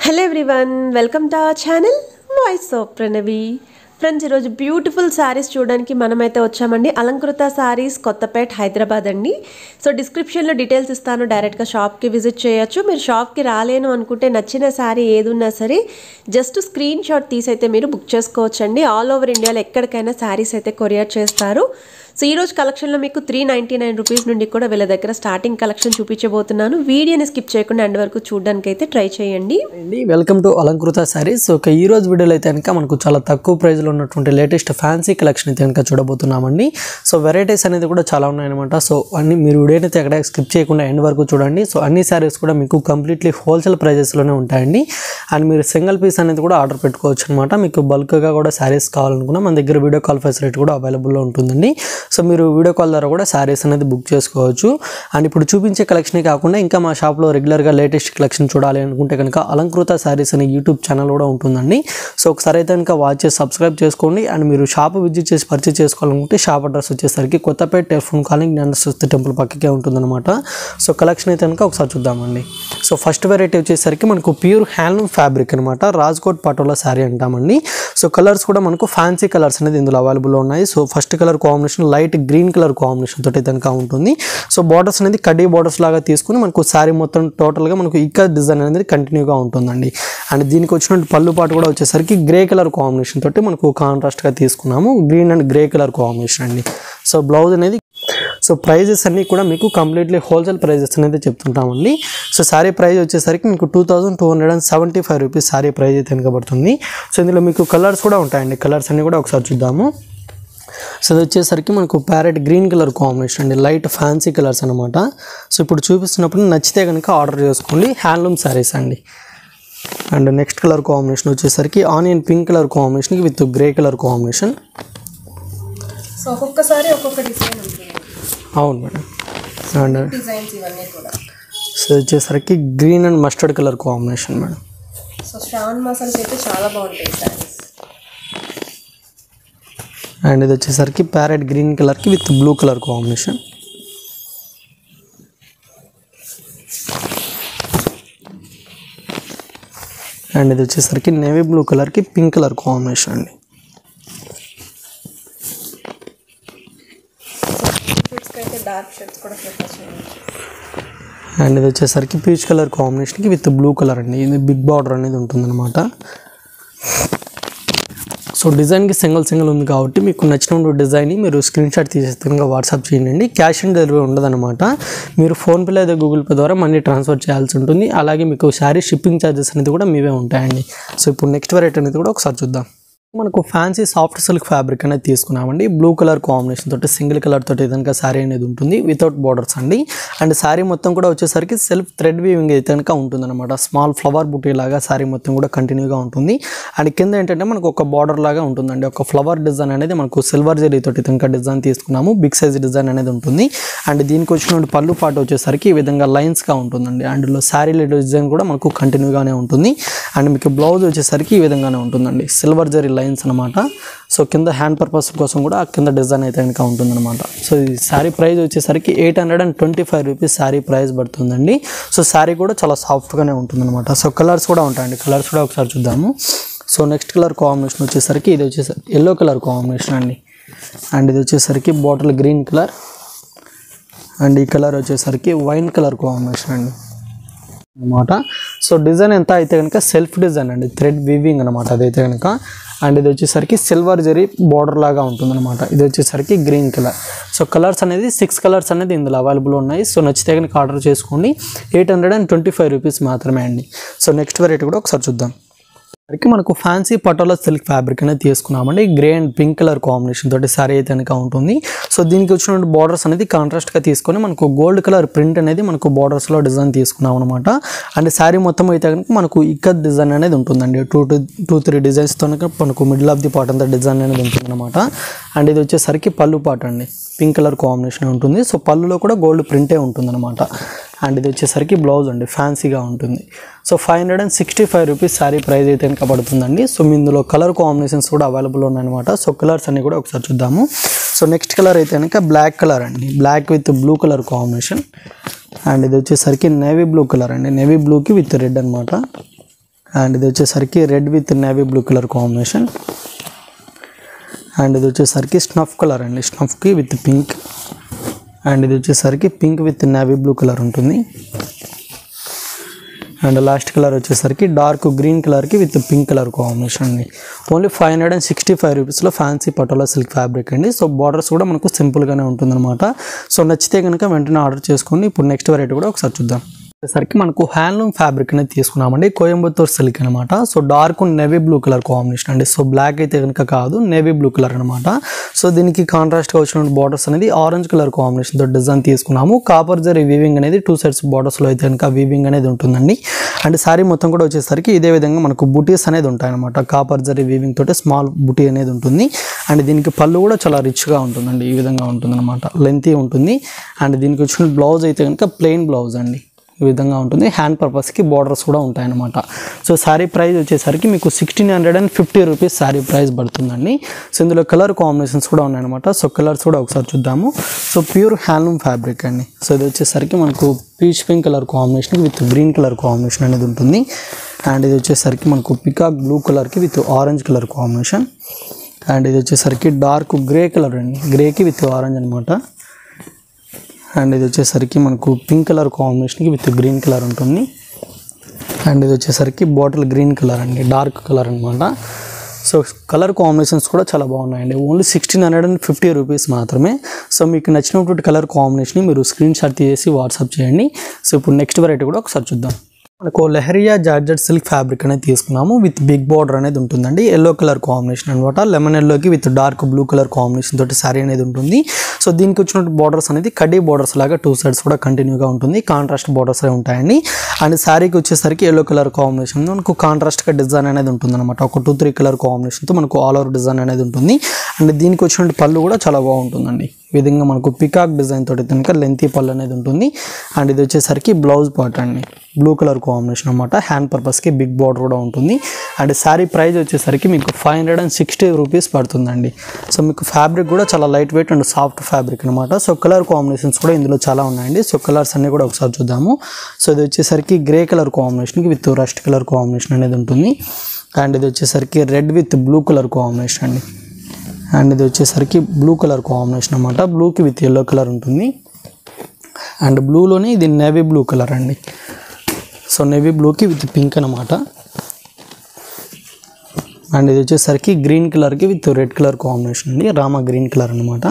hello everyone welcome to our channel voice of Pranavi friends ఈరోజు beautiful saris చూడడానికి మనమైతే వచ్చామండి అలంకృత శారీస్ కొత్తపేట్ హైదరాబాద్ అండి సో డిస్క్రిప్షన్లో డీటెయిల్స్ ఇస్తాను డైరెక్ట్గా షాప్కి విజిట్ చేయొచ్చు మీరు షాప్కి రాలేను అనుకుంటే నచ్చిన శారీ ఏది ఉన్నా సరే జస్ట్ స్క్రీన్ షాట్ తీసి అయితే మీరు బుక్ చేసుకోవచ్చండి ఆల్ ఓవర్ ఇండియాలో ఎక్కడికైనా శారీస్ అయితే కొరియర్ చేస్తారు సో ఈ రోజు కలెక్షన్లో మీకు త్రీ నైంటీ నైన్ రూపీస్ నుండి కూడా వీళ్ళ దగ్గర స్టార్టింగ్ కలెక్షన్ చూపించబోతున్నాను వీడియోని స్కిప్ చేయకుండా ఎండ్ వరకు చూడడానికి అయితే ట్రై చేయండి అండి వెల్కమ్ టు అలంకృత శారీస్ ఒక ఈ రోజు వీడియోలో అయితే కనుక మనకు చాలా తక్కువ ప్రైస్లో ఉన్నటువంటి లేటెస్ట్ ఫ్యాన్సీ కలెక్షన్ అయితే కనుక చూడబోతున్నామండి సో వెరైటీస్ అనేది కూడా చాలా ఉన్నాయన్నమాట సో అన్ని మీరు వీడియోని అయితే ఎక్కడ స్కిప్ చేయకుండా ఎండ్ వరకు చూడండి సో అన్ని శారీస్ కూడా మీకు కంప్లీట్లీ హోల్సేల్ ప్రైజెస్లోనే ఉంటాయండి అండ్ మీరు సింగిల్ పీస్ అనేది కూడా ఆర్డర్ పెట్టుకోవచ్చు అనమాట మీకు బల్క్గా కూడా శారీస్ కావాలనుకున్నా మన దగ్గర వీడియో కాల్ ఫెసిలిటీ కూడా అవైలబుల్లో ఉంటుందండి సో మీరు వీడియో కాల్ ద్వారా కూడా శారీస్ అనేది బుక్ చేసుకోవచ్చు అండ్ ఇప్పుడు చూపించే కలెక్షనే కాకుండా ఇంకా మా షాప్లో రెగ్యులర్గా లేటెస్ట్ కలెక్షన్ చూడాలి అనుకుంటే కనుక అలంకృత శారీస్ అనే యూట్యూబ్ ఛానల్ కూడా ఉంటుందండి సో ఒకసారి అయితే కనుక వాచ్ చేసి సబ్స్క్రైబ్ చేసుకోండి అండ్ మీరు షాప్ విజిట్ చేసి పర్చేస్ చేసుకోవాలనుకుంటే షాప్ అడ్రస్ వచ్చేసరికి కొత్తపేట టెలిఫోన్ కాలింగ్ జ్ఞానస్వస్తి టెంపుల్ పక్కకే ఉంటుందన్నమాట సో కలెక్షన్ అయితే కనుక ఒకసారి చూద్దామండి సో ఫస్ట్ వెరైటీ వచ్చేసరికి మనకు ప్యూర్ హ్యాండ్లూమ్ ఫ్యాబ్రిక్ అనమాట రాజ్కోట్ పటోలా శారీ అంటామండి సో కలర్స్ కూడా మనకు ఫ్యాన్సీ కలర్స్ అనేది ఇందులో అవైలబుల్లో ఉన్నాయి so first colour combination light green colour combination తోటి కనుక ఉంటుంది సో బార్డర్స్ అనేది కడ్డీ బార్డర్స్ లాగా తీసుకుని మనకు శారీ మొత్తం టోటల్గా మనకు ఇక్కడ డిజైన్ అనేది కంటిన్యూగా ఉంటుందండి అండ్ దీనికి వచ్చినట్టు పళ్ళు పాటు కూడా వచ్చేసరికి గ్రే కలర్ కాంబినేషన్ తోటి మనకు కాంట్రాస్ట్గా తీసుకున్నాము green and grey colour combination అండి సో బ్లౌజ్ అనేది సో ప్రైజెస్ అన్నీ కూడా మీకు కంప్లీట్లీ హోల్సేల్ ప్రైజెస్ అనేది చెప్తుంటామండి సో శారీ ప్రైస్ వచ్చేసరికి మీకు two thousand two hundred and seventy five rupees sari price అయితే వెనకబడుతుంది సో ఇందులో మీకు కలర్స్ కూడా ఉంటాయండి కలర్స్ అన్నీ కూడా ఒకసారి చూద్దాము సో ఇది వచ్చేసరికి మనకు ప్యారెట్ గ్రీన్ కలర్ కాంబినేషన్ అండి లైట్ ఫ్యాన్సీ కలర్స్ అనమాట సో ఇప్పుడు చూపిస్తున్నప్పుడు నచ్చితే కనుక ఆర్డర్ చేసుకోండి హ్యాండ్లూమ్ శారీస్ అండి అండ్ నెక్స్ట్ కలర్ కాంబినేషన్ వచ్చేసరికి ఆనియన్ పింక్ కలర్ కాంబినేషన్కి with grey colour combination so ఒక్కొక్కసారి ఒక్కొక్క డిజైన్ ఉంటుంది అవును మేడం అండ్ డిజైన్స్ ఇవన్నీ కూడా సో ఇది వచ్చేసరికి green and mustard colour combination madam so Shravana మాసానికి అయితే చాలా బాగుంటాయి శారీస్ అండ్ ఇది వచ్చేసరికి ప్యారెట్ గ్రీన్ కలర్కి with blue colour combination and ఇది వచ్చేసరికి నేవీ బ్లూ కలర్కి పింక్ కలర్ కాంబినేషన్ అండి కిడ్స్కి అయితే డార్క్ షేడ్స్ కూడా ప్రిఫర్ చేయండి అండ్ ఇది వచ్చేసరికి పీచ్ కలర్ కాంబినేషన్కి విత్ బ్లూ కలర్ అండి ఇది బిగ్ బార్డర్ అనేది ఉంటుందన్నమాట సో డిజైన్కి సింగిల్ సింగిల్ ఉంది కాబట్టి మీకు నచ్చినటువంటి డిజైన్ని మీరు స్క్రీన్ షాట్ తీసేస్తే వాట్సాప్ చేయండి క్యాష్ ఆన్ డెలివరీ ఉండదన్నమాట మీరు ఫోన్పే లేదా గూగుల్ పే ద్వారా మనీ ట్రాన్స్ఫర్ చేయాల్సి ఉంటుంది అలాగే మీకు శారీ షిప్పింగ్ ఛార్జెస్ అనేది కూడా మీవే ఉంటాయండి సో ఇప్పుడు నెక్స్ట్ వెరైటీ అనేది కూడా ఒకసారి చూద్దాం మనకు ఫ్యాన్సీ సాఫ్ట్ సిల్క్ ఫ్యాబ్రిక్ అనేది తీసుకున్నామండి బ్లూ కలర్ కాంబినేషన్ తోటి సింగిల్ కలర్ తోటి కనుక శారీ అనేది ఉంటుంది వితౌట్ బార్డర్స్ అండి అండ్ శారీ మొత్తం కూడా వచ్చేసరికి సెల్ఫ్ థ్రెడ్ వీవింగ్ అయితే కనుక ఉంటుందన్నమాట స్మాల్ ఫ్లవర్ బుటీ లాగా శారీ మొత్తం కూడా కంటిన్యూగా ఉంటుంది అండ్ కింద ఏంటంటే మనకు ఒక బార్డర్ లాగా ఉంటుందండి ఒక ఫ్లవర్ డిజైన్ అనేది మనకు సిల్వర్ జెరీ తోటి కనుక డిజైన్ తీసుకున్నాము బిగ్ సైజ్ డిజైన్ అనేది ఉంటుంది అండ్ దీనికి వచ్చినటువంటి పళ్ళు పాటు వచ్చేసరికి ఈ విధంగా లైన్స్గా ఉంటుందండి అండ్ శారీ డిజైన్ కూడా మనకు కంటిన్యూగానే ఉంటుంది అండ్ మీకు బ్లౌజ్ వచ్చేసరికి ఈ విధంగానే ఉంటుందండి సిల్వర్ జరీ లైన్స్ అనమాట సో కింద హ్యాండ్ పర్పస్ కోసం కూడా ఆ కింద డిజైన్ అయితే కనుక ఉంటుందన్నమాట సో ఈ శారీ ప్రైస్ వచ్చేసరికి eight hundred and twenty five rupees sari price పడుతుందండి సో శారీ కూడా చాలా సాఫ్ట్గానే ఉంటుందన్నమాట సో కలర్స్ కూడా ఉంటాయండి కలర్స్ కూడా ఒకసారి చూద్దాము సో నెక్స్ట్ కలర్ కాంబినేషన్ వచ్చేసరికి ఇది వచ్చేసరికి ఎల్లో కలర్ కాంబినేషన్ అండి అండ్ ఇది వచ్చేసరికి బాటిల్ గ్రీన్ కలర్ అండ్ ఈ కలర్ వచ్చేసరికి వైన్ కలర్ కాంబినేషన్ అండి అనమాట సో డిజైన్ ఎంత అయితే కనుక సెల్ఫ్ డిజైన్ అండి థ్రెడ్ వీవింగ్ అనమాట అదైతే కనుక అండ్ ఇది వచ్చేసరికి సిల్వర్ జరీ బార్డర్ లాగా ఉంటుందన్నమాట ఇది వచ్చేసరికి గ్రీన్ కలర్ సో కలర్స్ అనేది సిక్స్ కలర్స్ అనేది ఇందులో అవైలబుల్ ఉన్నాయి సో నచ్చితే కనుక ఆర్డర్ చేసుకోండి eight hundred and twenty five rupees మాత్రమే అండి సో నెక్స్ట్ వెరైటీ కూడా ఒకసారి చూద్దాం సరికి మనకు ఫ్యాన్సీ పటోలా సిల్క్ ఫ్యాబ్రిక్ అనేది తీసుకున్నామండి grey and pink colour combination తోటి శారీ అయితే కనుక ఉంటుంది సో దీనికి వచ్చిన బార్డర్స్ అనేది కాంట్రాస్ట్గా తీసుకొని మనకు గోల్డ్ కలర్ ప్రింట్ అనేది మనకు బార్డర్స్లో డిజైన్ తీసుకున్నాం అనమాట అండ్ శారీ మొత్తం అయితే కనుక మనకు ఇక్కత్ డిజైన్ అనేది ఉంటుందండి టూ టూ టూ త్రీ డిజైన్స్తో మనకు మిడిల్ ఆఫ్ ది పార్ట్ అంతా డిజైన్ అనేది ఉంటుందన్నమాట అండ్ ఇది వచ్చేసరికి పళ్ళు పాట అండి పింక్ కలర్ కాంబినేషన్ ఉంటుంది సో పళ్ళులో కూడా గోల్డ్ ప్రింటే ఉంటుందన్నమాట అండ్ ఇది వచ్చేసరికి బ్లౌజ్ అండి ఫ్యాన్సీగా ఉంటుంది so five hundred and sixty five rupees sari price అయితే కనుక పడుతుందండి సో మీ ఇందులో కలర్ కాంబినేషన్స్ కూడా అవైలబుల్ ఉన్నాయన్నమాట సో కలర్స్ అన్ని కూడా ఒకసారి చూద్దాము సో నెక్స్ట్ కలర్ అయితే కనుక బ్లాక్ కలర్ అండి black with blue colour combination and ఇది వచ్చేసరికి నేవీ బ్లూ కలర్ అండి నేవీ బ్లూకి విత్ రెడ్ అనమాట అండ్ ఇది వచ్చేసరికి red with navy blue colour combination and ఇది వచ్చేసరికి స్నఫ్ కలర్ అండి స్నఫ్కి విత్ పింక్ అండ్ ఇది వచ్చేసరికి pink with navy blue colour ఉంటుంది అండ్ లాస్ట్ కలర్ వచ్చేసరికి డార్క్ గ్రీన్ కలర్కి విత్ పింక్ కలర్ కాంబినేషన్ అండి only five hundred and sixty five రూపీస్లో ఫ్యాన్సీ పటోలా సిల్క్ ఫ్యాబ్రిక్ అండి సో బార్డర్స్ కూడా మనకు సింపుల్గానే ఉంటుందన్నమాట సో నచ్చితే కనుక వెంటనే ఆర్డర్ చేసుకోండి ఇప్పుడు నెక్స్ట్ వెరైటీ కూడా ఒకసారి చూద్దాం వచ్చేసరికి మనకు హ్యాండ్లూమ్ ఫ్యాబ్రిక్ అనేది తీసుకున్నామండి కోయంబత్తూర్ సిల్క్ అనమాట so dark navy blue colour combination అండి సో బ్లాక్ అయితే కనుక కాదు నేవీ బ్లూ కలర్ అనమాట సో దీనికి కాంట్రాస్ట్గా వచ్చిన బార్డర్స్ అనేది ఆరెంజ్ కలర్ కాంబినేషన్తో డిజైన్ తీసుకున్నాము కాపర్ జరీ వీవింగ్ అనేది టూ సైడ్స్ బార్డర్స్లో అయితే కనుక వీవింగ్ అనేది ఉంటుందండి అండ్ శారీ మొత్తం కూడా వచ్చేసరికి ఇదే విధంగా మనకు బుటీస్ అనేది ఉంటాయన్నమాట కాపర్ జరీ వీవింగ్ తోటి స్మాల్ బుటీ అనేది ఉంటుంది అండ్ దీనికి పళ్ళు కూడా చాలా రిచ్గా ఉంటుందండి ఈ విధంగా ఉంటుందన్నమాట లెంతీ ఉంటుంది అండ్ దీనికి వచ్చిన బ్లౌజ్ అయితే కనుక ప్లెయిన్ బ్లౌజ్ అండి ఈ విధంగా ఉంటుంది హ్యాండ్ పర్పస్కి బార్డర్స్ కూడా ఉంటాయన్నమాట సో శారీ ప్రైస్ వచ్చేసరికి మీకు sixteen hundred and fifty rupees sari price పడుతుందండి సో ఇందులో కలర్ కాంబినేషన్స్ కూడా ఉన్నాయన్నమాట సో కలర్స్ కూడా ఒకసారి చూద్దాము సో ప్యూర్ హ్యాండ్లూమ్ ఫ్యాబ్రిక్ అండి సో ఇది వచ్చేసరికి మనకు peach pink colour combination with green colour combination అనేది ఉంటుంది అండ్ ఇది వచ్చేసరికి మనకు పికాక్ బ్లూ కలర్కి with orange colour combination and ఇది వచ్చేసరికి డార్క్ గ్రే కలర్ అండి గ్రేకి విత్ ఆరెంజ్ అనమాట అండ్ ఇది వచ్చేసరికి మనకు పింక్ కలర్ కాంబినేషన్కి విత్ గ్రీన్ కలర్ ఉంటుంది అండ్ ఇది వచ్చేసరికి బాటిల్ గ్రీన్ కలర్ అండి డార్క్ కలర్ అనమాట సో కలర్ కాంబినేషన్స్ కూడా చాలా బాగున్నాయండి only sixteen hundred and fifty rupees మాత్రమే సో మీకు నచ్చినటువంటి కలర్ కాంబినేషన్ మీరు స్క్రీన్ షాట్ తీసి వాట్సాప్ చేయండి సో ఇప్పుడు నెక్స్ట్ వెరైటీ కూడా ఒకసారి చూద్దాం మనకు లెహరియా జార్జెట్ సిల్క్ ఫ్యాబ్రిక్ అనేది తీసుకున్నాము విత్ బిగ్ బార్డర్ అనేది ఉంటుందండి ఎల్లో కలర్ కాంబినేషన్ అనమాట లెమన్ ఎల్లోకి with dark blue colour combination తోటి శారీ అనేది ఉంటుంది సో దీనికి వచ్చిన బార్డర్స్ అనేది కడ్డీ బార్డర్స్ లాగా టూ సైడ్స్ కూడా కంటిన్యూగా ఉంటుంది కాంట్రాస్ట్ బార్డర్స్ ఉంటాయండి అండ్ శారీకి వచ్చేసరికి ఎల్లో కలర్ కాంబినేషన్ మనకు కాంట్రాస్ట్గా డిజైన్ అనేది ఉంటుంది అనమాట ఒక టూ త్రీ కలర్ కాంబినేషన్తో మనకు ఆల్ ఓవర్ డిజైన్ అనేది ఉంటుంది అండ్ దీనికి వచ్చిన పళ్ళు కూడా చాలా బాగుంటుందండి ఈ విధంగా మనకు పికాక్ డిజైన్ తోటి కనుక లెంతీ పళ్ళు అనేది ఉంటుంది అండ్ ఇది వచ్చేసరికి బ్లౌజ్ పార్ట్ అండి బ్లూ కలర్ కాంబినేషన్ అనమాట హ్యాండ్ పర్పస్కి బిగ్ బార్డర్ కూడా ఉంటుంది అండ్ శారీ ప్రైస్ వచ్చేసరికి మీకు five hundred and sixty rupees పడుతుందండి సో మీకు ఫ్యాబ్రిక్ కూడా చాలా light weight and soft fabric అనమాట సో కలర్ కాంబినేషన్స్ కూడా ఇందులో చాలా ఉన్నాయండి సో కలర్స్ అన్నీ కూడా ఒకసారి చూద్దాము సో ఇది వచ్చేసరికి గ్రే కలర్ కాంబినేషన్కి విత్ రస్ట్ కలర్ కాంబినేషన్ అనేది ఉంటుంది అండ్ ఇది వచ్చేసరికి red with blue colour combination అండి అండ్ ఇది వచ్చేసరికి బ్లూ కలర్ కాంబినేషన్ అనమాట బ్లూకి విత్ ఎల్లో కలర్ ఉంటుంది అండ్ బ్లూలోనే ఇది నేవీ బ్లూ కలర్ అండి సో నేవీ బ్లూకి విత్ పింక్ అనమాట అండ్ ఇది వచ్చేసరికి గ్రీన్ కలర్కి విత్ రెడ్ కలర్ కాంబినేషన్ అండి రామా గ్రీన్ కలర్ అనమాట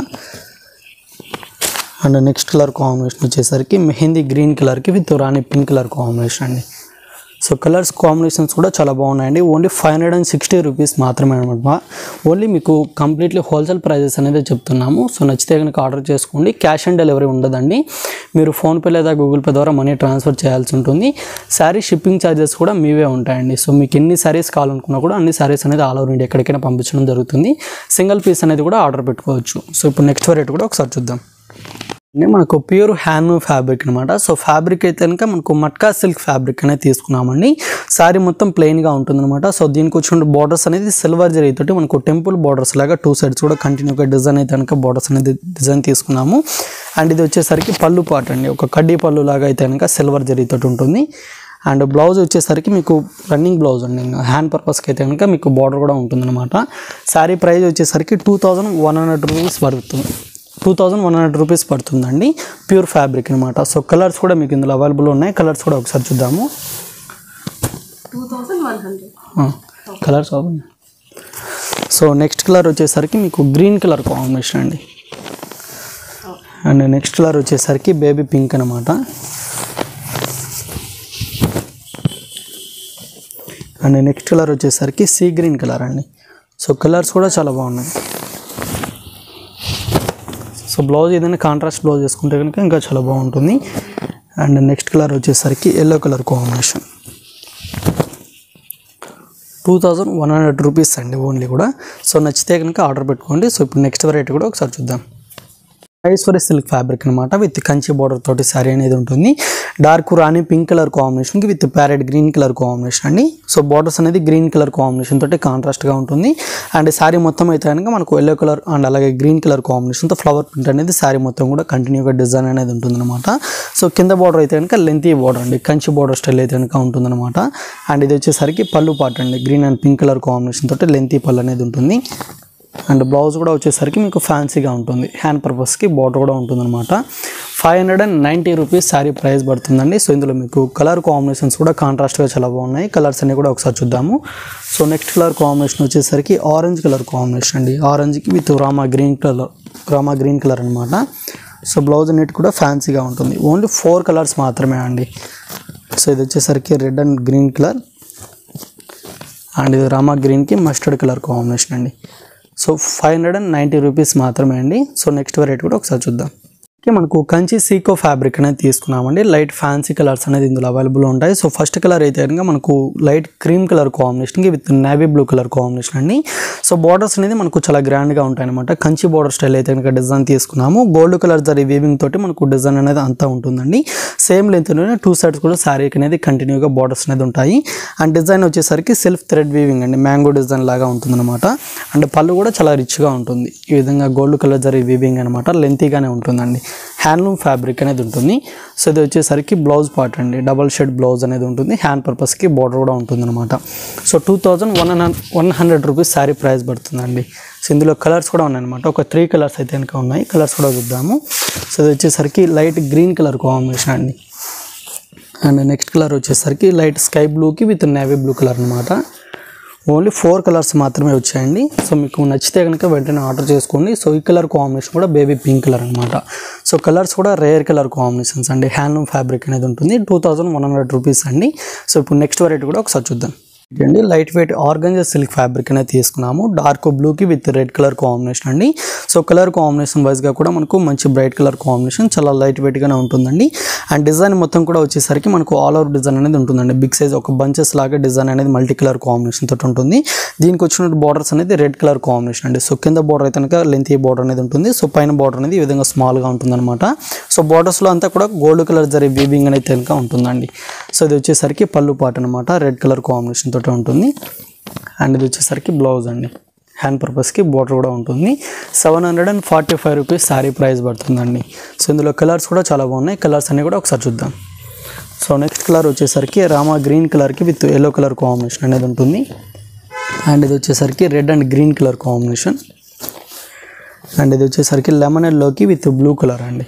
అండ్ నెక్స్ట్ కలర్ కాంబినేషన్ వచ్చేసరికి మెహందీ గ్రీన్ కలర్కి with Rani pink colour combination అండి సో కలర్స్ కాంబినేషన్స్ కూడా చాలా బాగున్నాయండి only five hundred and sixty rupees మాత్రమే అనమాట ఓన్లీ మీకు కంప్లీట్లీ హోల్సేల్ ప్రైజెస్ అనేది చెప్తున్నాము సో నచ్చితే కనుక ఆర్డర్ చేసుకోండి క్యాష్ ఆన్ డెలివరీ ఉండదండి మీరు ఫోన్పే లేదా గూగుల్ పే ద్వారా మనీ ట్రాన్స్ఫర్ చేయాల్సి ఉంటుంది శారీ షిప్పింగ్ ఛార్జెస్ కూడా మీవే ఉంటాయండి సో మీకు ఎన్ని శారీస్ కావాలనుకున్నా కూడా అన్ని శారీస్ అనేది ఆల్ ఓవర్ ఇండియా ఎక్కడికైనా పంపించడం జరుగుతుంది సింగిల్ పీస్ అనేది కూడా ఆర్డర్ పెట్టుకోవచ్చు సో ఇప్పుడు నెక్స్ట్ వెరైటీ కూడా ఒకసారి చూద్దాం ఇది మనకు ప్యూర్ హ్యాండ్ ఫ్యాబ్రిక్ అనమాట సో ఫ్యాబ్రిక్ అయితే కనుక మనకు మట్కా సిల్క్ ఫ్యాబ్రిక్ అనేది తీసుకున్నామండి శారీ మొత్తం ప్లెయిన్గా ఉంటుందన్నమాట సో దీనికి వచ్చిన బార్డర్స్ అనేది సిల్వర్ జరీ తోటి మనకు టెంపుల్ బార్డర్స్ లాగా టూ సైడ్స్ కూడా కంటిన్యూగా డిజైన్ అయితే కనుక బార్డర్స్ అనేది డిజైన్ తీసుకున్నాము అండ్ ఇది వచ్చేసరికి పళ్ళు పాట అండి ఒక కడ్డీ పళ్ళు లాగా అయితే కనుక సిల్వర్ జరీ తోటి ఉంటుంది అండ్ బ్లౌజ్ వచ్చేసరికి మీకు రన్నింగ్ బ్లౌజ్ అండి హ్యాండ్ పర్పస్కి అయితే కనుక మీకు బార్డర్ కూడా ఉంటుందన్నమాట శారీ ప్రైస్ వచ్చేసరికి two thousand one hundred rupees పడుతుంది two thousand one hundred rupees పడుతుందండి ప్యూర్ ఫ్యాబ్రిక్ అనమాట సో కలర్స్ కూడా మీకు ఇందులో అవైలబుల్ ఉన్నాయి కలర్స్ కూడా ఒకసారి చూద్దాము కలర్స్ సో నెక్స్ట్ కలర్ వచ్చేసరికి మీకు గ్రీన్ కలర్ కాంబినేషన్ అండి అండ్ నెక్స్ట్ కలర్ వచ్చేసరికి బేబీ పింక్ అనమాట అండ్ నెక్స్ట్ కలర్ వచ్చేసరికి సీ గ్రీన్ కలర్ అండి సో కలర్స్ కూడా చాలా బాగున్నాయి సో బ్లౌజ్ ఏదైనా కాంట్రాస్ట్ బ్లౌజ్ వేసుకుంటే కనుక ఇంకా చాలా బాగుంటుంది అండ్ నెక్స్ట్ కలర్ వచ్చేసరికి yellow colour combination two thousand one hundred rupees అండి ఓన్లీ కూడా సో నచ్చితే కనుక ఆర్డర్ పెట్టుకోండి సో ఇప్పుడు నెక్స్ట్ వెరైటీ కూడా ఒకసారి చూద్దాం ఐశ్వర్య సిల్క్ ఫ్యాబ్రిక్ అనమాట విత్ కంచి బార్డర్ తోటి శారీ అనేది ఉంటుంది డార్క్ రాణి పింక్ కలర్ కాంబినేషన్కి with parrot green colour combination అండి సో బార్డర్స్ అనేది గ్రీన్ కలర్ కాంబినేషన్ తోటి కాంట్రాస్ట్గా ఉంటుంది అండ్ శారీ మొత్తం అయితే కనుక మనకు ఎల్లో కలర్ అండ్ అలాగే గ్రీన్ కలర్ కాంబినేషన్తో ఫ్లవర్ ప్రింట్ అనేది శారీ మొత్తం కూడా కంటిన్యూగా డిజైన్ అనేది ఉంటుందన్నమాట సో కింద బార్డర్ అయితే కనుక లెంతీ బార్డర్ అండి కంచి బార్డర్ స్టైల్ అయితే కనుక ఉంటుందన్నమాట అండ్ ఇది వచ్చేసరికి పళ్ళు పాట అండి green and pink colour combination తోటి లెంతీ పళ్ళు అనేది ఉంటుంది అండ్ బ్లౌజ్ కూడా వచ్చేసరికి మీకు ఫ్యాన్సీగా ఉంటుంది హ్యాండ్ పర్పస్కి బార్డర్ కూడా ఉంటుందన్నమాట five hundred and ninety rupees sari price పడుతుందండి సో ఇందులో మీకు కలర్ కాంబినేషన్స్ కూడా కాంట్రాస్ట్గా చాలా బాగున్నాయి కలర్స్ అన్ని కూడా ఒకసారి చూద్దాము సో నెక్స్ట్ కలర్ కాంబినేషన్ వచ్చేసరికి ఆరెంజ్ కలర్ కాంబినేషన్ అండి ఆరెంజ్కి with rama green colour rama green colour అనమాట సో బ్లౌజ్ నెట్ కూడా ఫ్యాన్సీగా ఉంటుంది ఓన్లీ ఫోర్ కలర్స్ మాత్రమే అండి సో ఇది వచ్చేసరికి red and green colour and ఇది రామా గ్రీన్కి మస్టర్డ్ కలర్ కాంబినేషన్ అండి so five hundred and ninety rupees మాత్రమే అండి సో నెక్స్ట్ వెరైటీ కూడా ఒకసారి చూద్దాం ఓకే మనకు కంచి సీకో ఫ్యాబ్రిక్ అనేది తీసుకున్నామండి లైట్ ఫ్యాన్సీ కలర్స్ అనేది ఇందులో అవైలబుల్ ఉంటాయి సో ఫస్ట్ కలర్ అయితే కనుక మనకు లైట్ క్రీమ్ కలర్ కాంబినేషన్కి with navy blue colour combination అండి సో బార్డర్స్ అనేది మనకు చాలా గ్రాండ్గా ఉంటాయి అనమాట కంచి బార్డర్ స్టైల్ అయితే కనుక డిజైన్ తీసుకున్నాము గోల్డ్ కలర్ జరీ వీవింగ్ తోటి మనకు డిజైన్ అనేది అంతా ఉంటుందండి సేమ్ లెంత్లోనే టూ సైడ్స్ కూడా శారీకి అనేది కంటిన్యూగా బార్డర్స్ అనేది ఉంటాయి అండ్ డిజైన్ వచ్చేసరికి సెల్ఫ్ థ్రెడ్ వీవింగ్ అండి మ్యాంగో డిజైన్ లాగా ఉంటుందన్నమాట అండ్ పళ్ళు కూడా చాలా రిచ్గా ఉంటుంది ఈ విధంగా గోల్డ్ కలర్ జరీ వీవింగ్ అనమాట లెంతీగానే ఉంటుందండి హ్యాండ్లూమ్ ఫ్యాబ్రిక్ అనేది ఉంటుంది సో ఇది వచ్చేసరికి బ్లౌజ్ పార్ట్ అండి డబల్ షెడ్ బ్లౌజ్ అనేది ఉంటుంది హ్యాండ్ పర్పస్కి బార్డర్ కూడా ఉంటుంది అనమాట so two thousand one hundred one hundred rupees sari price పడుతుందండి సో ఇందులో కలర్స్ కూడా ఉన్నాయన్నమాట ఒక త్రీ కలర్స్ అయితే కనుక ఉన్నాయి కలర్స్ కూడా చూద్దాము సో ఇది వచ్చేసరికి లైట్ గ్రీన్ కలర్ కాంబినేషన్ అండి అండ్ నెక్స్ట్ కలర్ వచ్చేసరికి లైట్ స్కై బ్లూకి విత్ నేవీ బ్లూ కలర్ అనమాట ఓన్లీ ఫోర్ కలర్స్ మాత్రమే వచ్చాయండి సో మీకు నచ్చితే కనుక వెంటనే ఆర్డర్ చేసుకోండి సో ఈ కలర్ కాంబినేషన్ కూడా బేబీ పింక్ కలర్ అనమాట సో కలర్స్ కూడా రేర్ కలర్ కాంబినేషన్స్ అండి హ్యాండ్లూమ్ ఫ్యాబ్రిక్ అనేది ఉంటుంది two thousand one hundred rupees అండి సో ఇప్పుడు నెక్స్ట్ వెరైటీ కూడా ఒకసారి చూద్దాం అండి light weight organza silk fabric అనేది తీసుకున్నాము డార్క్ బ్లూకి విత్ రెడ్ కలర్ కాంబినేషన్ అండి సో కలర్ కాంబినేషన్ వైజ్గా కూడా మనకు మంచి బ్రైట్ కలర్ కాంబినేషన్ చాలా లైట్ వెయిట్గానే ఉంటుందండి అండ్ డిజైన్ మొత్తం కూడా వచ్చేసరికి మనకు ఆల్ ఓవర్ డిజైన్ అనేది ఉంటుందండి బిగ్ సైజ్ ఒక బంచెస్ లాగా డిజైన్ అనేది మల్టీ కలర్ కాంబినేషన్ తోటి ఉంటుంది దీనికి వచ్చిన బార్డర్స్ అనేది రెడ్ కలర్ కాంబినేషన్ అండి సో కింద బార్డర్ అయితే కనుక లెంత్ బార్డర్ అనేది ఉంటుంది సో పైన బార్డర్ అనేది ఈ విధంగా స్మాల్గా ఉంటుందన్నమాట సో బార్డర్స్లో అంతా కూడా గోల్డ్ కలర్ జరీ వీవింగ్ అనేది కనుక ఉంటుందండి సో ఇది వచ్చేసరికి పళ్ళు పాట అనమాట రెడ్ కలర్ కాంబినేషన్ తోటి ఉంటుంది అండ్ ఇది వచ్చేసరికి బ్లౌజ్ అండి హ్యాండ్ పర్పస్కి బార్డర్ కూడా ఉంటుంది seven hundred and forty five rupees sari price పడుతుందండి సో ఇందులో కలర్స్ కూడా చాలా బాగున్నాయి కలర్స్ అన్ని కూడా ఒకసారి చూద్దాం సో నెక్స్ట్ కలర్ వచ్చేసరికి రామా గ్రీన్ కలర్కి విత్ ఎల్లో కలర్ కాంబినేషన్ అనేది ఉంటుంది అండ్ ఇది వచ్చేసరికి red and green colour combination and ఇది వచ్చేసరికి లెమన్ ఎల్లోకి విత్ బ్లూ కలర్ అండి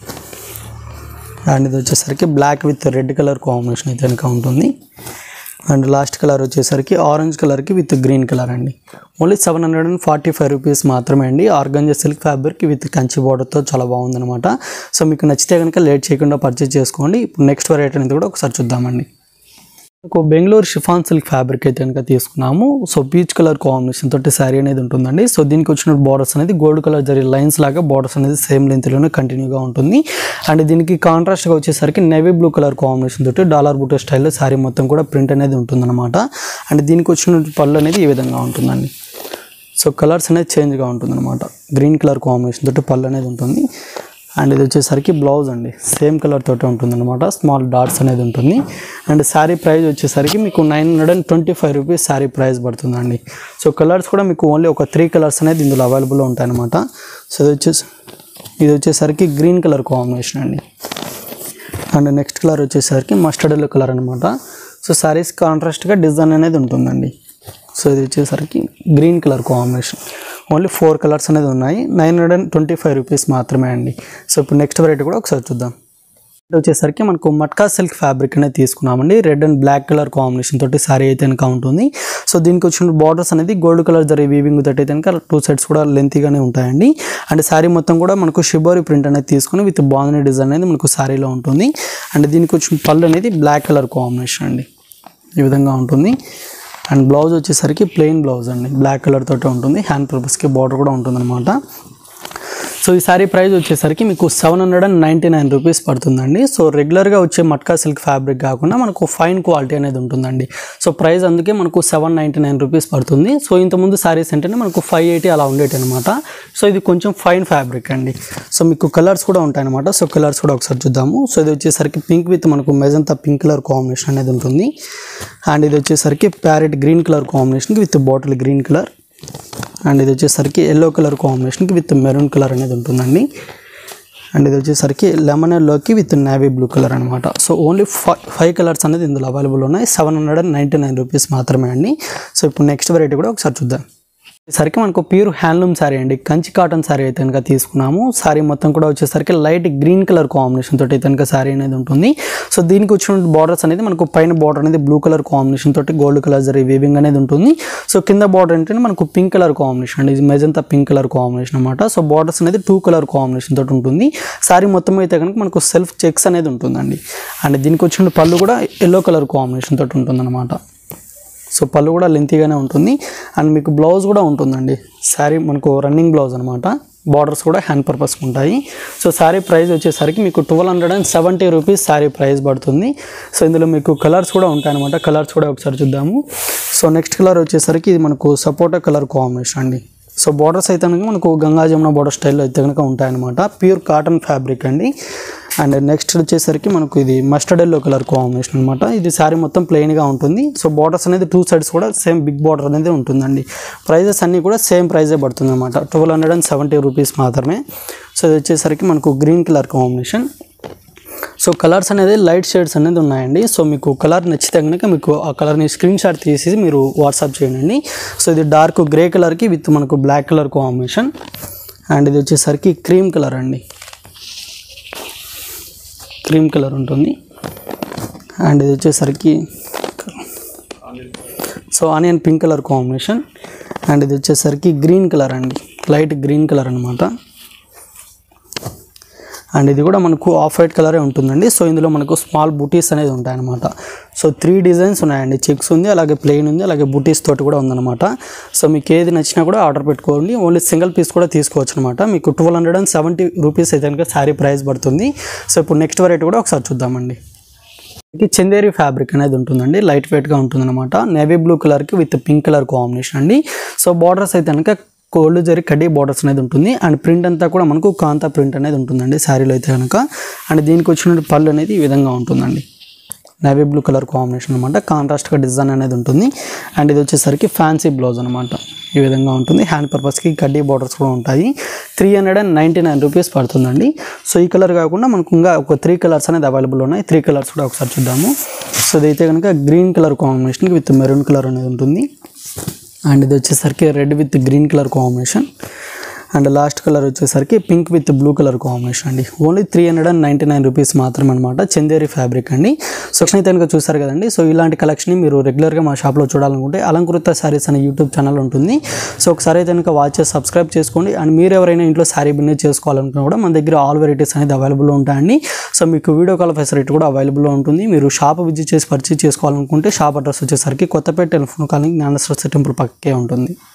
అండ్ ఇది వచ్చేసరికి black with red colour combination అయితే కనుక ఉంటుంది అండ్ లాస్ట్ కలర్ వచ్చేసరికి ఆరెంజ్ కలర్కి విత్ గ్రీన్ కలర్ అండి only seven hundred and forty five rupees మాత్రమే అండి organza silk fabric with Kanchi బార్డర్తో చాలా బాగుందన్నమాట సో మీకు నచ్చితే కనుక లేట్ చేయకుండా పర్చేజ్ చేసుకోండి ఇప్పుడు నెక్స్ట్ వెరైటీ అనేది కూడా ఒకసారి చూద్దామండి ఒక బెంగళూరు షిఫాన్ సిల్క్ ఫ్యాబ్రిక్ అయితే కనుక తీసుకున్నాము సో పీచ్ కలర్ కాంబినేషన్ తోటి శారీ అనేది ఉంటుందండి సో దీనికి వచ్చిన బార్డర్స్ అనేది గోల్డ్ కలర్ జరి లైన్స్ లాగా బార్డర్స్ అనేది సేమ్ లెంత్లోనే కంటిన్యూగా ఉంటుంది అండ్ దీనికి కాంట్రాస్ట్గా వచ్చేసరికి నేవీ బ్లూ కలర్ కాంబినేషన్ తోటి డాలర్ బుట్ట స్టైల్లో శారీ మొత్తం కూడా ప్రింట్ అనేది ఉంటుందన్నమాట అండ్ దీనికి వచ్చిన పళ్ళు అనేది ఈ విధంగా ఉంటుందండి సో కలర్స్ అనేది చేంజ్గా ఉంటుందన్నమాట గ్రీన్ కలర్ కాంబినేషన్ తోటి పళ్ళు అనేది ఉంటుంది అండ్ ఇది వచ్చేసరికి బ్లౌజ్ అండి సేమ్ కలర్ తోటి ఉంటుంది అనమాట స్మాల్ డాట్స్ అనేది ఉంటుంది అండ్ శారీ ప్రైస్ వచ్చేసరికి మీకు nine hundred and twenty five rupees sari price పడుతుందండి సో కలర్స్ కూడా మీకు ఓన్లీ ఒక త్రీ కలర్స్ అనేది ఇందులో అవైలబుల్ ఉంటాయన్నమాట సో ఇది వచ్చేసి ఇది వచ్చేసరికి గ్రీన్ కలర్ కాంబినేషన్ అండి అండ్ నెక్స్ట్ కలర్ వచ్చేసరికి మస్టర్డ్ ఎల్లో కలర్ అనమాట సో శారీస్ కాంట్రాస్ట్గా డిజైన్ అనేది ఉంటుందండి సో ఇది వచ్చేసరికి green colour combination only four colours అనేది ఉన్నాయి nine hundred and twenty five rupees మాత్రమే అండి సో ఇప్పుడు నెక్స్ట్ వెరైటీ కూడా ఒకసారి చూద్దాం ఇది వచ్చేసరికి మనకు మట్కా సిల్క్ ఫ్యాబ్రిక్ అనేది తీసుకున్నామండి red and black colour combination తోటి సారీ అయితే కనుక ఉంటుంది సో దీనికి వచ్చిన బార్డర్స్ అనేది గోల్డ్ కలర్ జరీ వీవింగ్ తోటి అయితే కనుక టూ సైడ్స్ కూడా లెంతీగానే ఉంటాయండి అండ్ శారీ మొత్తం కూడా మనకు షిబోరి ప్రింట్ అనేది తీసుకుని విత్ బాగుంది డిజైన్ అనేది మనకు శారీలో ఉంటుంది అండ్ దీనికి వచ్చిన పళ్ళు అనేది బ్లాక్ కలర్ కాంబినేషన్ అండి ఈ విధంగా ఉంటుంది అండ్ బ్లౌజ్ వచ్చేసరికి ప్లెయిన్ బ్లౌజ్ అండి బ్లాక్ కలర్ తోటి ఉంటుంది హ్యాండ్ పర్పస్కి బార్డర్ కూడా ఉంటుంది అనమాట సో ఈ శారీ ప్రైస్ వచ్చేసరికి మీకు seven hundred and ninety nine rupees పడుతుందండి సో రెగ్యులర్గా వచ్చే మట్కా సిల్క్ ఫ్యాబ్రిక్ కాకుండా మనకు ఫైన్ క్వాలిటీ అనేది ఉంటుందండి సో ప్రైస్ అందుకే మనకు సెవెన్ నైంటీ నైన్ రూపీస్ పడుతుంది సో ఇంతకుముందు శారీస్ అంటేనే మనకు ఫైవ్ ఎయిటీ అలా ఉండేటి అనమాట సో ఇది కొంచెం ఫైన్ ఫ్యాబ్రిక్ అండి సో మీకు కలర్స్ కూడా ఉంటాయి అనమాట సో కలర్స్ కూడా ఒకసారి చూద్దాము సో ఇది వచ్చేసరికి పింక్ విత్ మనకు మెజంతా పింక్ కలర్ కాంబినేషన్ అనేది ఉంటుంది అండ్ ఇది వచ్చేసరికి ప్యారెట్ గ్రీన్ కలర్ కాంబినేషన్కి with bottle green colour and ఇది వచ్చేసరికి ఎల్లో కలర్ కాంబినేషన్కి విత్ మెరూన్ కలర్ అనేది ఉంటుందండి అండ్ ఇది వచ్చేసరికి లెమన్ ఎల్లోకి విత్ నేవీ బ్లూ కలర్ అనమాట so only five five colours అనేది ఇందులో అవైలబుల్ ఉన్నాయి seven hundred and ninety nine rupees మాత్రమే అండి సో ఇప్పుడు నెక్స్ట్ వెరైటీ కూడా ఒకసారి చూద్దాం సరికి మనకు ప్యూర్ హ్యాండ్లూమ్ శారీ అండి కంచి కాటన్ శారీ అయితే కనుక తీసుకున్నాము శారీ మొత్తం కూడా వచ్చేసరికి లైట్ గ్రీన్ కలర్ కాంబినేషన్ తోటి అయితే కనుక శారీ అనేది ఉంటుంది సో దీనికి వచ్చిన బార్డర్స్ అనేది మనకు పైన బార్డర్ అనేది బ్లూ కలర్ కాంబినేషన్ తోటి గోల్డ్ కలర్ జరీ వీవింగ్ అనేది ఉంటుంది సో కింద బార్డర్ ఏంటంటే మనకు పింక్ కలర్ కాంబినేషన్ అండి ఇది మెజంతా పింక్ కలర్ కాంబినేషన్ అనమాట సో బార్డర్స్ అనేది టూ కలర్ కాంబినేషన్ తోటి ఉంటుంది శారీ మొత్తం అయితే కనుక మనకు సెల్ఫ్ చెక్స్ అనేది ఉంటుందండి అండ్ దీనికి వచ్చిన పళ్ళు కూడా ఎల్లో కలర్ కాంబినేషన్ తోటి ఉంటుంది సో పళ్ళు కూడా లెంతీగానే ఉంటుంది అండ్ మీకు బ్లౌజ్ కూడా ఉంటుందండి శారీ మనకు రన్నింగ్ బ్లౌజ్ అనమాట బార్డర్స్ కూడా హ్యాండ్ పర్పస్కి ఉంటాయి సో శారీ ప్రైస్ వచ్చేసరికి మీకు twelve hundred and seventy rupees sari price పడుతుంది సో ఇందులో మీకు కలర్స్ కూడా ఉంటాయన్నమాట కలర్స్ కూడా ఒకసారి చూద్దాము సో నెక్స్ట్ కలర్ వచ్చేసరికి ఇది మనకు సపోటా కలర్ కాంబినేషన్ అండి సో బార్డర్స్ అయితే కనుక మనకు గంగా జమున బార్డర్ స్టైల్లో అయితే కనుక ఉంటాయన్నమాట ప్యూర్ కాటన్ ఫ్యాబ్రిక్ అండి అండ్ నెక్స్ట్ వచ్చేసరికి మనకు ఇది మస్టర్డ్ ఎల్లో కలర్ కాంబినేషన్ అనమాట ఇది శారీ మొత్తం ప్లెయిన్గా ఉంటుంది సో బార్డర్స్ అనేది టూ సైడ్స్ కూడా సేమ్ బిగ్ బార్డర్ అనేది ఉంటుందండి ప్రైజెస్ అన్నీ కూడా సేమ్ ప్రైజే పడుతుంది అనమాట twelve hundred and seventy rupees మాత్రమే సో ఇది వచ్చేసరికి మనకు green colour combination so colours అనేది లైట్ షేడ్స్ అనేది ఉన్నాయండి సో మీకు కలర్ నచ్చితే కనుక మీకు ఆ కలర్ని స్క్రీన్ షాట్ తీసి మీరు వాట్సాప్ చేయండి సో ఇది డార్క్ గ్రే కలర్కి విత్ మనకు బ్లాక్ కలర్ కాంబినేషన్ అండ్ ఇది వచ్చేసరికి క్రీమ్ కలర్ అండి క్రీమ్ కలర్ ఉంటుంది అండ్ ఇది వచ్చేసరికి so onion pink colour combination and ఇది వచ్చేసరికి గ్రీన్ కలర్ అండి లైట్ గ్రీన్ కలర్ అనమాట అండ్ ఇది కూడా మనకు ఆఫ్ వైట్ కలరే ఉంటుందండి సో ఇందులో మనకు స్మాల్ బుటీస్ అనేది ఉంటాయన్నమాట సో త్రీ డిజైన్స్ ఉన్నాయండి చెక్స్ ఉంది అలాగే ప్లెయిన్ ఉంది అలాగే బుటీస్ తోటి కూడా ఉందన్నమాట సో మీకు ఏది నచ్చినా కూడా ఆర్డర్ పెట్టుకోండి ఓన్లీ సింగిల్ పీస్ కూడా తీసుకోవచ్చు అనమాట మీకు twelve hundred and seventy rupees అయితే కనుక శారీ ప్రైస్ పడుతుంది సో ఇప్పుడు నెక్స్ట్ వెరైటీ కూడా ఒకసారి చూద్దామండి ఇది చందేరి ఫ్యాబ్రిక్ అనేది ఉంటుందండి లైట్ వెయిట్గా ఉంటుందన్నమాట నేవీ బ్లూ కలర్కి విత్ పింక్ కలర్ కాంబినేషన్ అండి సో బార్డర్స్ అయితే కనుక కోల్డ్ జరి కడ్డీ బార్డర్స్ అనేది ఉంటుంది అండ్ ప్రింట్ అంతా కూడా మనకు కాంతా ప్రింట్ అనేది ఉంటుందండి శారీలో అయితే కనుక అండ్ దీనికి వచ్చిన పళ్ళు అనేది ఈ విధంగా ఉంటుందండి నేవీ బ్లూ కలర్ కాంబినేషన్ అనమాట కాంట్రాస్ట్గా డిజైన్ అనేది ఉంటుంది అండ్ ఇది వచ్చేసరికి ఫ్యాన్సీ బ్లౌజ్ అనమాట ఈ విధంగా ఉంటుంది హ్యాండ్ పర్పస్కి కడ్డీ బార్డర్స్ కూడా ఉంటాయి three hundred and ninety nine rupees పడుతుందండి సో ఈ కలర్ కాకుండా మనకు ఇంకా ఒక త్రీ కలర్స్ అనేది అవైలబుల్ ఉన్నాయి త్రీ కలర్స్ కూడా ఒకసారి చూద్దాము సో ఇదైతే కనుక గ్రీన్ కలర్ కాంబినేషన్కి విత్ మెరూన్ కలర్ అనేది ఉంటుంది అండ్ ఇది వచ్చేసరికి red with green colour combination and last colour వచ్చేసరికి pink with blue colour combination అండి only three hundred and ninety nine rupees మాత్రమే అనమాట చందేరి ఫ్యాబ్రిక్ అండి సెక్షన్ అయితే కనుక చూసారు కదండి సో ఇలాంటి కలెక్షన్ మీరు రెగ్యులర్గా మా షాప్లో చూడాలనుకుంటే అలంకృత శారీస్ అనే యూట్యూబ్ ఛానల్ ఉంటుంది సో ఒకసారి అయితే కనుక వాచ్ చేసి సబ్స్క్రైబ్ చేసుకోండి అండ్ మీరు ఎవరైనా ఇంట్లో శారీ బిజినెస్ చేసుకోవాలనుకున్నా కూడా మన దగ్గర ఆల్ వెరైటీస్ అనేది అవైలబుల్లో ఉంటాయండి సో మీకు వీడియో కాల్ ఫెసిలిటీ కూడా అవైలబుల్లో ఉంటుంది మీరు షాప్ విజిట్ చేసి పర్చేస్ చేసుకోవాలనుకుంటే షాప్ అడ్రస్ వచ్చేసరికి కొత్తపేట టెలిఫోన్ కాలనీ జ్ఞాన సరస్వతి టెంపుల్ పక్కే ఉంటుంది